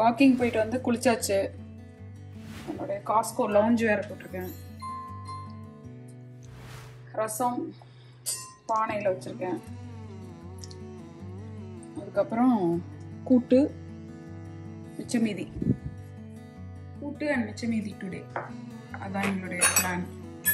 Walking போயிட்டு வந்து குளிச்சாச்சு என்னுடைய காஸ்கோ லவுஞ்ச் வேற போட்டிருக்கேன் ரசம் பானையில் வச்சுருக்கேன் அதுக்கப்புறம் கூட்டு மிச்சமீதி கூட்டு அண்ட் மிச்சமீதி டுடே அதான் எங்களுடைய பிளான்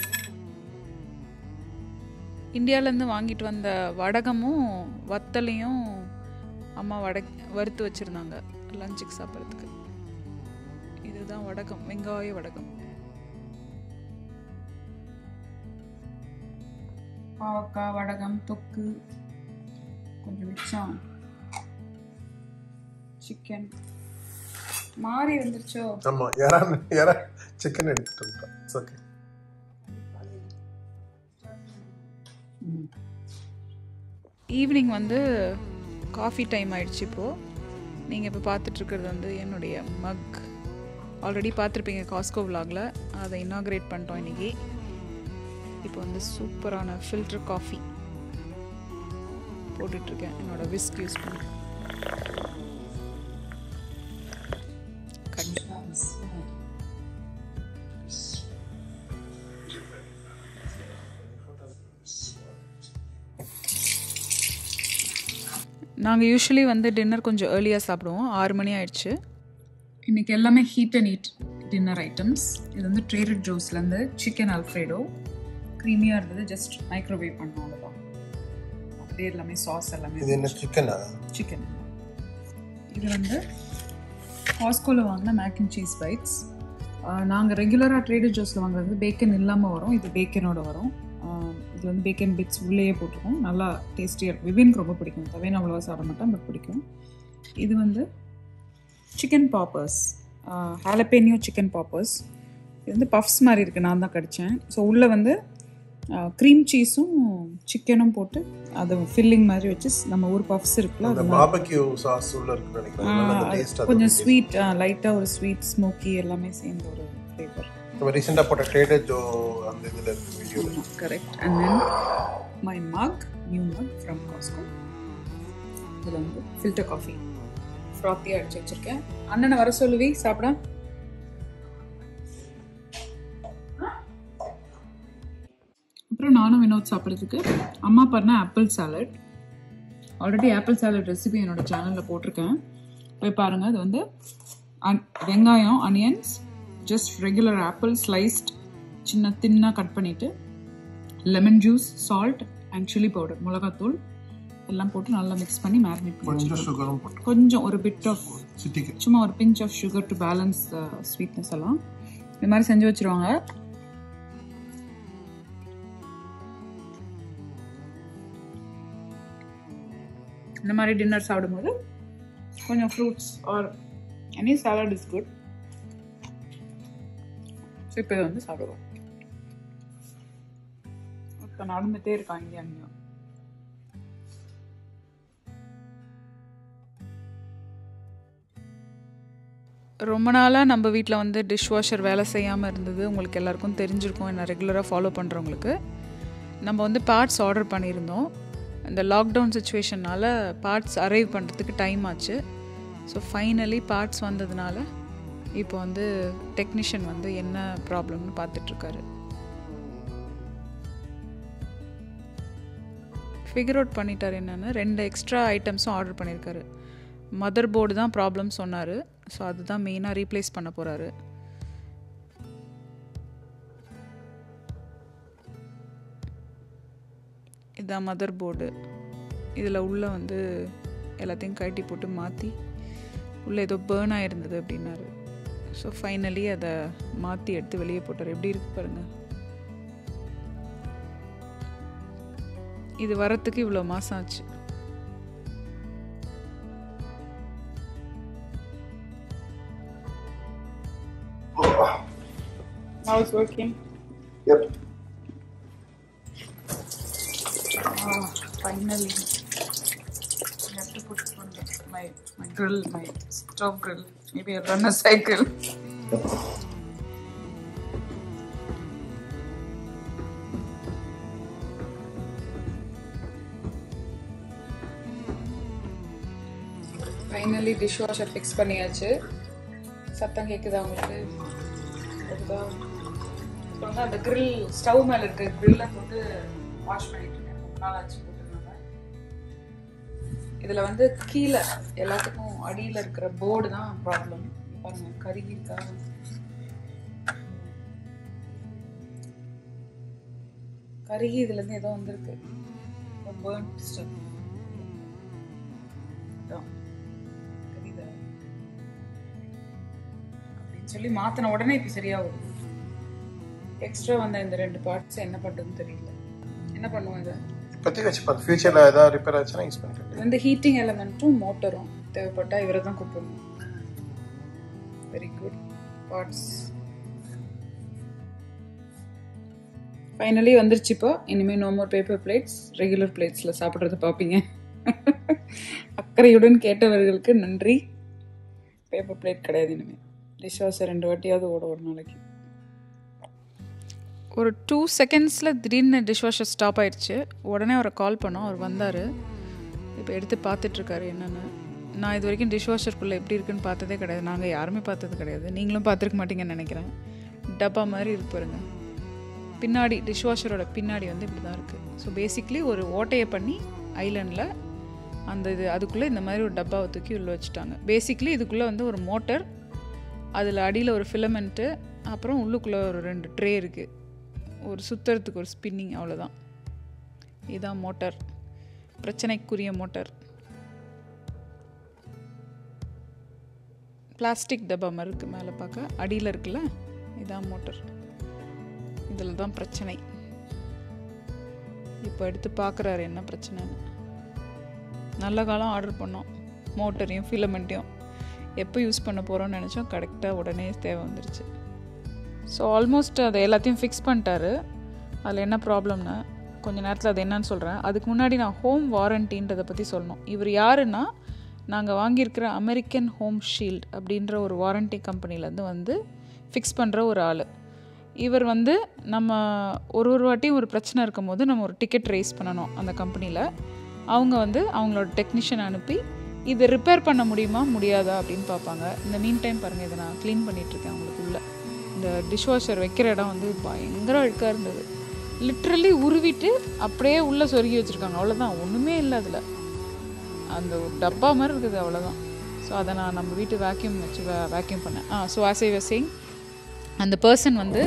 இந்தியாவிலேருந்து வாங்கிட்டு வந்த வடகமும் வத்தலையும் அம்மா வட வறுத்து வச்சுருந்தாங்க லஞ்சுக்கு சாப்பிட்றதுக்கு இதுதான் வடகம் வெங்காய வடகம் பாவக்காய் வடகம் தொக்கு கொஞ்சம் மிச்சம் சிக்கன் மாறி வந்துருச்சோ ஆமா யாரா யாரா சிக்கன் எடுத்துட்டு வந்துட்டோம் ஓகே ஈவினிங் வந்து காஃபி டைம் ஆயிடுச்சு இப்போது நீங்கள் இப்போ பார்த்துட்ருக்கிறது வந்து என்னுடைய மக் ஆல்ரெடி பார்த்துருப்பீங்க காஸ்கோ விலாகில் அதை இனாக்ரேட் பண்ணிட்டோம் இன்றைக்கி இப்போ வந்து சூப்பரான ஃபில்டர் காஃபி போட்டுட்ருக்கேன் என்னோட விஸ்க் யூஸ் பண்ணி கட் நாங்கள் யூஸ்வலி வந்து டின்னர் கொஞ்சம் ஏர்லியாக சாப்பிடுவோம் ஆறு மணி ஆயிடுச்சு இன்றைக்கி எல்லாமே heat and heat dinner items இது வந்து ட்ரேடட் ஜோஸ்லேருந்து சிக்கன் அல்ஃப்ரேடோ க்ரீமியாக இருந்தது ஜஸ்ட் மைக்ரோவேவ் பண்ணோம் அவ்வளோதான் அப்படியே எல்லாமே சாஸ் எல்லாமே இது என்ன சிக்கனா சிக்கன் இது வந்து காஸ்கோவில் வாங்கின மேக் அண்ட் சீஸ் பைட்ஸ் நாங்கள் ரெகுலராக ட்ரேடர் ஜோஸில் வாங்குறது பேக்கன் இல்லாமல் வரும் இது பேக்கனோட வரும் ஆஹ் இது வந்து பேக்கன் பிட்ஸ் உள்ளேயே போட்டிருக்கோம் நல்லா டேஸ்டியாக இருக்கும் விவின்க்கு ரொம்ப பிடிக்கும் தவேன் அவ்வளோவா சாப்பிட மாட்டேன் பட் பிடிக்கும் இது வந்து chicken poppers jalapeno chicken poppers இது வந்து பஃப்ஸ் மாதிரி இருக்குது நான் தான் கடித்தேன் ஸோ உள்ளே வந்து க்ரீம் சீஸும் சிக்கனும் போட்டு அதை ஃபில்லிங் மாதிரி வச்சு நம்ம ஊர் பஃப்ஸ் இருக்குல்ல அந்த அது பாபக்யூ சாஸ் உள்ள இருக்குன்னு நினைக்கிறேன் அதனால அந்த டேஸ்ட் அது கொஞ்சம் ஸ்வீட் லைட்டாக ஒரு ஸ்வீட் ஸ்மோக்கி எல்லாமே சேர்ந்த ஒரு ஃப்ளேவர் நம்ம ரீசெண்டா போட்ட ட்ரேடர் ஜோ அந்த இதுல இருக்கு வீடியோல correct and then my mug new mug from Costco இதில் வந்து ஃபில்டர் காஃபி ஃப்ராத்தியாக அடிச்சு வச்சிருக்கேன் அண்ணனை வர சொல்லுவி சாப்பிட அப்புறம் நானும் வினோத் சாப்பிட்றதுக்கு அம்மா பண்ண apple salad already apple salad recipe என்னோட சேனலில் போட்டிருக்கேன் போய் பாருங்கள் அது வந்து அன்- வெங்காயம் onions just regular apple sliced சின்ன தின்னாக கட் பண்ணிவிட்டு lemon juice salt and chilli powder மிளகாத்தூள் எல்லாம் போட்டு நல்லா மிக்ஸ் பண்ணி மேரினேட் பண்ணி கொஞ்சம் சுகரும் போட்டு கொஞ்சம் ஒரு பிட் ஆஃப் சிட்டிக்கு சும்மா ஒரு pinch of sugar to balance sweetness எல்லாம் இந்த மாதிரி செஞ்சு வச்சிருவாங்க இந்த மாதிரி டின்னர் சாப்பிடும்போது கொஞ்சம் fruits or any salad is good so இப்போ இதை வந்து சாப்பிடுவோம் இப்போ நடந்துகிட்டே இருக்கான் இங்கே அங்கேயும் ரொம்ப நாளாக நம்ம வீட்டில் வந்து டிஷ் வாஷர் வேலை செய்யாமல் இருந்தது உங்களுக்கு எல்லாருக்கும் தெரிஞ்சிருக்கும் என்ன ரெகுலராக ஃபாலோ பண்ணுறவங்களுக்கு நம்ம வந்து பார்ட்ஸ் ஆர்டர் பண்ணியிருந்தோம் இந்த லாக்டவுன் சுச்சுவேஷனால் பார்ட்ஸ் அரைவ் பண்ணுறதுக்கு டைம் ஆச்சு ஸோ ஃபைனலி பார்ட்ஸ் வந்ததுனால இப்போ வந்து டெக்னீஷியன் வந்து என்ன ப்ராப்ளம்னு பார்த்துட்ருக்காரு ஃபிகர் அவுட் பண்ணிட்டார் என்னென்னு ரெண்டு எக்ஸ்ட்ரா ஐட்டம்ஸும் ஆர்டர் பண்ணியிருக்காரு மதர் போர்டு தான் ப்ராப்ளம் சொன்னார் ஸோ அதுதான் மெயினாக ரீப்ளேஸ் பண்ண போகிறாரு இதுதான் மதர் போர்டு இதில் உள்ளே வந்து எல்லாத்தையும் கழட்டி போட்டு மாற்றி உள்ளே ஏதோ பேர்ன் ஆகிருந்தது அப்படின்னாரு ஸோ ஃபைனலி அதை மாற்றி எடுத்து வெளியே போட்டார் எப்படி இருக்கு பாருங்கள் இது வரத்துக்கு இவ்வளோ மாதம் ஆச்சு How it's working? Yep. Ah, finally. I have to put it on the, my, my grill, my stove grill. Maybe I'll run a cycle. Finally dishwasher fix பண்ணியாச்சு சத்தம் கேட்குதா உங்களுக்கு கேக்குதா? இப்போ வந்து அந்த grill ஸ்டவ் மேலே இருக்க grill-அ போட்டு வாஷ் பண்ணிட்டு இருக்கேன் ரொம்ப நாள் ஆச்சு போட்டுருந்தாங்க இதில் வந்து கீழே எல்லாத்துக்கும் அடியில் இருக்கிற போர்டு தான் ப்ராப்ளம் பாருங்க கருகி இருக்கா கருகி இதுலேருந்து ஏதோ வந்திருக்கு பேர்ன்ட் ஸ்டப் தெரியுதா அப்படின்னு சொல்லி மாத்தின உடனே இப்போ சரியாகும் எக்ஸ்ட்ரா வந்த இந்த ரெண்டு பார்ட்ஸ் என்ன பண்ணுறதுன்னு தெரியல என்ன பண்ணுவோம் இதை இப்போதைக்கு வச்சுப்பா ஃபியூச்சரில் ஏதாவது ரிப்பேர் ஆச்சுன்னா யூஸ் பண்ணிக்கலாம் இது வந்து ஹீட்டிங் எலமெண்ட்டும் மோட்டரும் தேவைப்பட்டா இவரை தான் கூப்பிடணும் வெரி குட் பார்ட்ஸ் ஃபைனலி வந்துருச்சு இப்போ இனிமேல் no more paper plates regular பிளேட்ஸில் சாப்பிட்றத பார்ப்பீங்க அக்கறையுடன் கேட்டவர்களுக்கு நன்றி பேப்பர் பிளேட் கிடையாது இனிமேல் டிஷ் வாஷர் ரெண்டு வாட்டியாவது ஓட ஒரு நாளைக்கு ஒரு டூ செகண்ட்ஸில் திடீர்னு டிஷ் வாஷர் ஸ்டாப் ஆயிடுச்சு உடனே அவரை கால் பண்ணோம் அவர் வந்தார் இப்போ எடுத்து பார்த்துட்ருக்காரு என்னென்னு நான் இது வரைக்கும் டிஷ் வாஷருக்குள்ளே எப்படி இருக்குன்னு பார்த்ததே கிடையாது நாங்கள் யாருமே பார்த்தது கிடையாது நீங்களும் பார்த்துருக்க மாட்டீங்கன்னு நினைக்கிறேன் டப்பா மாதிரி இருக்கு பாருங்க பின்னாடி டிஷ் வாஷரோட பின்னாடி வந்து இப்படி தான் இருக்குது ஸோ பேசிக்லி ஒரு ஓட்டையை பண்ணி ஐலண்டில் அந்த இது அதுக்குள்ளே இந்த மாதிரி ஒரு டப்பாவை தூக்கி உள்ள வச்சுட்டாங்க பேசிக்லி இதுக்குள்ளே வந்து ஒரு மோட்டர் அதில் அடியில் ஒரு ஃபிலமெண்ட்டு அப்புறம் உள்ளுக்குள்ளே ஒரு ரெண்டு ட்ரே இருக்குது ஒரு சுற்றுறதுக்கு ஒரு ஸ்பின்னிங் அவ்வளோதான் இதுதான் மோட்டார் பிரச்சனைக்குரிய மோட்டார் பிளாஸ்டிக் டப்பா மாதிரி இருக்குது மேலே பார்க்க அடியில் இருக்குல்ல இதான் மோட்டர் இதில் தான் பிரச்சனை இப்போ எடுத்து பார்க்குறாரு என்ன பிரச்சனைன்னு நல்ல காலம் ஆர்டர் பண்ணோம் மோட்டரையும் ஃபிலமெண்ட்டையும் எப்போ யூஸ் பண்ண போகிறோம்னு நினச்சோம் கரெக்டாக உடனே தேவை வந்துருச்சு ஸோ ஆல்மோஸ்ட் அதை எல்லாத்தையும் ஃபிக்ஸ் பண்ணிட்டாரு அதில் என்ன ப்ராப்ளம்னு கொஞ்ச நேரத்தில் அது என்னன்னு சொல்கிறேன் அதுக்கு முன்னாடி நான் ஹோம் வாரண்டின்றதை பற்றி சொல்லணும் இவர் யாருன்னா நாங்கள் வாங்கியிருக்கிற அமெரிக்கன் ஹோம் ஷீல்ட் அப்படின்ற ஒரு வாரண்டி கம்பெனிலேருந்து வந்து ஃபிக்ஸ் பண்ணுற ஒரு ஆள் இவர் வந்து நம்ம ஒரு ஒரு வாட்டியும் ஒரு பிரச்சனை இருக்கும் போது நம்ம ஒரு டிக்கெட் ரைஸ் பண்ணணும் அந்த கம்பெனியில் அவங்க வந்து அவங்களோட டெக்னீஷியன் அனுப்பி இதை ரிப்பேர் பண்ண முடியுமா முடியாதா அப்படின்னு பார்ப்பாங்க இந்த மீன் டைம் பாருங்கள் இதை நான் க்ளீன் பண்ணிகிட்ருக்கேன் அவங்களுக்குள்ள இந்த டிஷ் வாஷர் வைக்கிற இடம் வந்து பயங்கர அழுக்காக இருந்தது லிட்ரலி உருவிட்டு அப்படியே உள்ளே சொருகி வச்சுருக்காங்க அவ்வளோதான் ஒன்றுமே இல்லை அதில் அந்த ஒரு டப்பா மாதிரி இருக்குது அவ்வளோதான் ஸோ அதை நான் நம்ம வீட்டு வேக்யூம் வச்சு வே வேக்யூம் பண்ணேன் ஆ ஸோ ஆஸ் ஐ வசிங் அந்த பர்சன் வந்து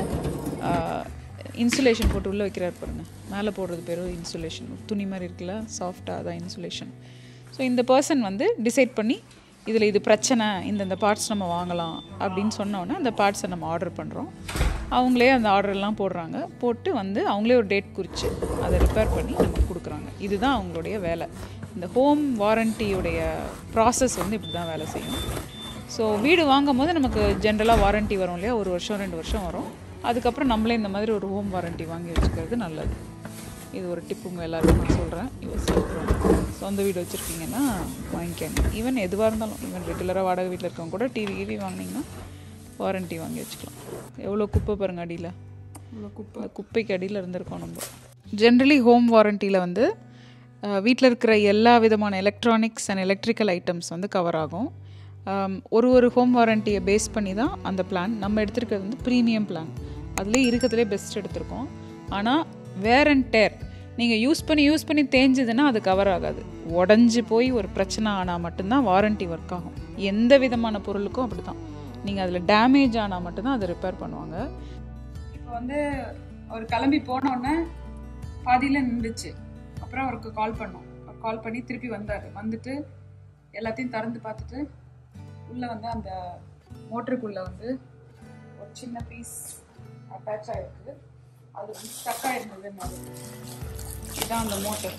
இன்சுலேஷன் போட்டு உள்ளே வைக்கிறார் பாருங்க மேலே போடுறது பேரும் இன்சுலேஷன் துணி மாதிரி இருக்குல்ல சாஃப்டாக அதான் இன்சுலேஷன் ஸோ இந்த பர்சன் வந்து டிசைட் பண்ணி இதில் இது பிரச்சனை இந்தந்த பார்ட்ஸ் நம்ம வாங்கலாம் அப்படின்னு சொன்னோன்னே அந்த பார்ட்ஸை நம்ம ஆர்டர் பண்ணுறோம் அவங்களே அந்த ஆர்டர்லாம் போடுறாங்க போட்டு வந்து அவங்களே ஒரு டேட் குறித்து அதை ரிப்பேர் பண்ணி நமக்கு கொடுக்குறாங்க இதுதான் அவங்களுடைய வேலை இந்த ஹோம் வாரண்டியுடைய ப்ராசஸ் வந்து இப்படி தான் வேலை செய்யும் ஸோ வீடு வாங்கும் போது நமக்கு ஜென்ரலாக வாரண்டி வரும் இல்லையா ஒரு வருஷம் ரெண்டு வருஷம் வரும் அதுக்கப்புறம் நம்மளே இந்த மாதிரி ஒரு ஹோம் வாரண்டி வாங்கி வச்சுக்கிறது நல்லது இது ஒரு டிப் உங்கள் எல்லாருக்கும் நான் சொல்கிறேன் யோசிச்சு சொந்த வீடு வச்சுருக்கீங்கன்னா வாங்கிக்கோங்க ஈவன் எதுவாக இருந்தாலும் ஈவன் ரெகுலராக வாடகை வீட்டில் இருக்கவங்க கூட டிவி கிவி வாங்கினீங்கன்னா வாரண்டி வாங்கி வச்சுக்கலாம் எவ்வளோ குப்பை பாருங்க அடியில் இவ்வளோ குப்பை குப்பைக்கு அடியில் இருந்திருக்கோம் நம்ம ஜென்ரலி ஹோம் வாரண்டியில் வந்து வீட்டில் இருக்கிற எல்லா விதமான எலக்ட்ரானிக்ஸ் அண்ட் எலக்ட்ரிக்கல் ஐட்டம்ஸ் வந்து கவர் ஆகும் ஆம், ஒரு ஒரு ஹோம் வாரண்டியை பேஸ் பண்ணி தான் அந்த பிளான் நம்ம எடுத்திருக்கிறது வந்து ப்ரீமியம் பிளான் அதுலேயே இருக்கிறதுலே பெஸ்ட் எடுத்திருக்கோம் ஆனால் வேர் அண்ட் டேர் நீங்கள் யூஸ் பண்ணி யூஸ் பண்ணி தேஞ்சதுன்னா அது கவர் ஆகாது உடஞ்சி போய் ஒரு பிரச்சனை ஆனால் மட்டும்தான் வாரண்டி ஒர்க் ஆகும் எந்த விதமான பொருளுக்கும் அப்படி தான் நீங்கள் அதில் டேமேஜ் ஆனால் மட்டும்தான் அதை ரிப்பேர் பண்ணுவாங்க இப்போ வந்து அவர் கிளம்பி போனோடனே பாதியில் நின்றுச்சு அப்புறம் அவருக்கு கால் பண்ணோம் கால் பண்ணி திருப்பி வந்தார் வந்துட்டு எல்லாத்தையும் திறந்து பார்த்துட்டு உள்ளே வந்து அந்த மோட்டருக்குள்ளே வந்து ஒரு சின்ன பீஸ் அட்டாச் ஆகிருக்கு அது வந்து ஸ்டக் ஆகிருந்தது இதுதான் அந்த மோட்டர்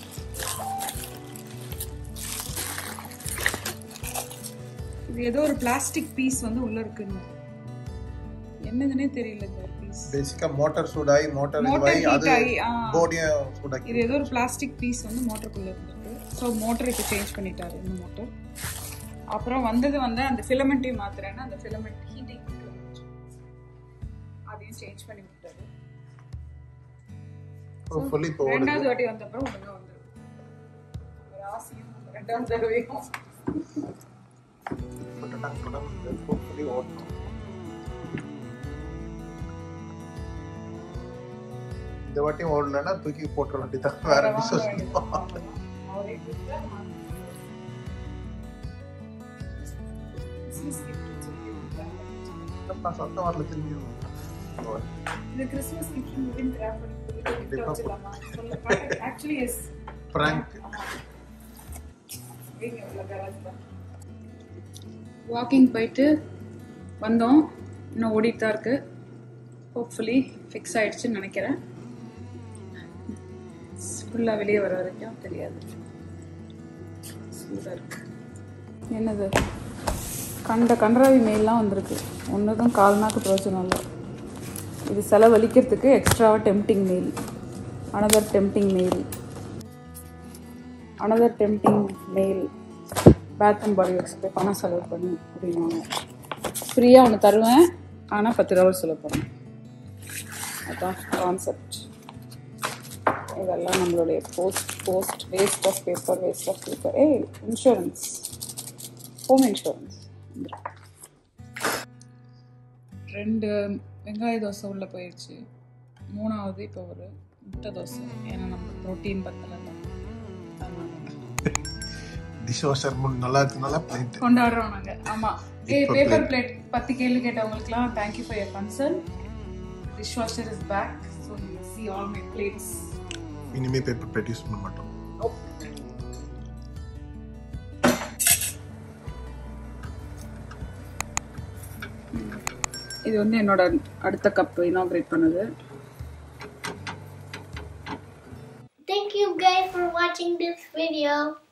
இது ஏதோ ஒரு பிளாஸ்டிக் பீஸ் வந்து உள்ள இருக்குன்னு என்னதுன்னே தெரியல இந்த பீஸ் பேசிக்கா மோட்டார் சூடாகி மோட்டார் மோட்டர் இதுவாகி அது ஹீட் ஆகி ஆ, போடியும் சூடாக்கி இது ஏதோ ஒரு பிளாஸ்டிக் பீஸ் வந்து மோட்டருக்குள்ள இருந்திருக்கு ஸோ மோட்டர் இப்போ சேஞ்ச் பண்ணிட்டாரு இந்த மோட்டர் அப்புறம் வந்தது வந்து அந்த ஃபிலமெண்ட்டையும் மாத்துறேன்னா அந்த ஃபிலமெண்ட் ஹீட்டிங் அதையும் சேஞ்ச் பண்ணி விட்டாரு ஃபுல்லி இப்போ ஓடுது ரெண்டாவது வாட்டி வந்த அப்புறம் ஒழுங்கா வந்துடும் ஒரு ஆசையும் அந்த ரெண்டாவது தடவையும் பட் நாங்கள் தொடர்ந்து ஹோப்ஃபுல்லி ஓடணும் இந்த வாட்டியும் ஓடலன்னா தூக்கி போட்டுற வேண்டியதான் வேற வாங்க டிஷஸ் வேண்டியதுதான். அவ்வளவுதான். அவரே கொடுத்தா நான் Christmas gift சொல்லி கொடுத்தாங்க. நான் சொந்த வரல திரும்பி இது கிறிஸ்மஸ் கிஃப்ட் முடியும் கிராஃப் பண்ணி கொடுத்து gift கண்டிப்பா. வச்சிடலாமா? சொல்லுங்க. Actually, yes. பிராங்க் வாக்கிங் போயிட்டு வந்தோம் இன்னும் ஓடிட்டு தான் இருக்கு ஹோப்ஃபுல்லி ஃபிக்ஸ் ஆயிடுச்சுன்னு நினைக்கிறேன் ஃபுல்லாக வெளியே வர வரைக்கும் தெரியாது சூடாக இருக்கு என்னது கண்ட கன்றாவி மெயிலாம் வந்திருக்கு ஒன்றுதும் கால்னாக்கு பிரோஜனம் இல்லை இது செலவழிக்கிறதுக்கு எக்ஸ்ட்ராவாக tempting mail another tempting mail another tempting mail Bath and Body Works போய் பணம் செலவு பண்ணி அப்படின்னாங்க ஃப்ரீயாக ஒன்று தருவேன் ஆனால் பத்து ரூபா செலவு பண்ணும் அதான் கான்செப்ட் இதெல்லாம் நம்மளுடைய post post waste of paper waste of paper ஏய் இன்சூரன்ஸ் ஹோம் இன்சூரன்ஸ் ரெண்டு வெங்காய தோசை உள்ளே போயிடுச்சு மூணாவது இப்போ ஒரு முட்டை தோசை ஏன்னா நம்ம ப்ரோட்டீன் பத்தலை டிஷ் வாஷர் நல்லா இருக்கனால பிளேட் கொண்டாடுறோம் நாங்க ஆமா ஏ Paper பேப்பர் பிளேட் பத்து கேள்வி கேட்டவங்களுக்குலாம் thank you for your concern dish washer is back so you see all my plates இனிமே பேப்பர் பிளேட் யூஸ் பண்ண மாட்டோம் இது வந்து என்னோட அடுத்த கப் இனாகிரேட் பண்ணது Thank you guys for watching this video.